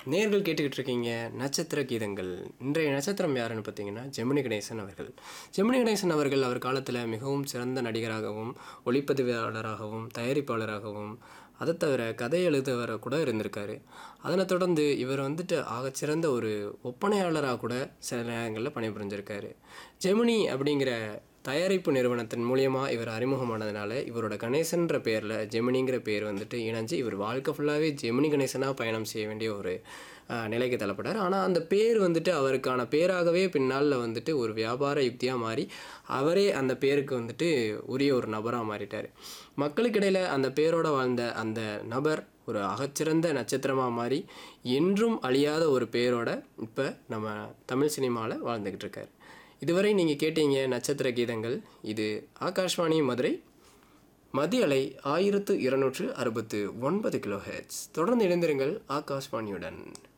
நேர்கள் கேட்டுக்கிட்டு இருக்கீங்க நட்சத்திர கீதங்கள் இன்றைய நட்சத்திரம் யாருன்னு பார்த்தீங்கன்னா ஜெமினி கணேசன் அவர்கள் ஜெமினி கணேசன் அவர்கள் அவர் காலத்தில் மிகவும் சிறந்த நடிகராகவும் ஒளிப்பதிவாளராகவும் தயாரிப்பாளராகவும் அதை தவிர கதை எழுதுவர கூட இருந்திருக்காரு அதனை தொடர்ந்து இவர் வந்துட்டு ஆகச்சிறந்த ஒரு ஒப்பனையாளராக கூட சில நேரங்களில் பணிபுரிஞ்சிருக்காரு ஜெமினி அப்படிங்கிற தயாரிப்பு நிறுவனத்தின் மூலியமாக இவர் அறிமுகமானதுனால இவரோட கணேசன்ற பேரில் ஜெமினிங்கிற பேர் வந்துட்டு இணைஞ்சு இவர் வாழ்க்கை ஃபுல்லாகவே ஜெமினி கணேசனாக பயணம் செய்ய வேண்டிய ஒரு ஆஹ், நிலைக்கு தள்ளப்பட்டார் ஆனால் அந்த பேர் வந்துட்டு அவருக்கான பேராகவே பின்னாளில் வந்துட்டு ஒரு வியாபார யுக்தியாக மாறி அவரே அந்த பேருக்கு வந்துட்டு உரிய ஒரு நபராக மாறிட்டார் மக்களுக்கிடையில் அந்த பேரோட வாழ்ந்த அந்த நபர் ஒரு அகச்சிறந்த நட்சத்திரமாக மாறி என்றும் அழியாத ஒரு பேரோட இப்போ நம்ம தமிழ் சினிமாவில் வாழ்ந்துக்கிட்டு இருக்கார் இதுவரை நீங்கள் கேட்டீங்க நட்சத்திர கீதங்கள் இது ஆகாஷ்வாணி மதுரை மதிய அலை ஆயிரத்து இருநூற்று அறுபத்து ஒன்பது கிலோ ஹெட்ஸ் தொடர்ந்து இணைந்திருங்கள் ஆகாஷ்வாணியுடன்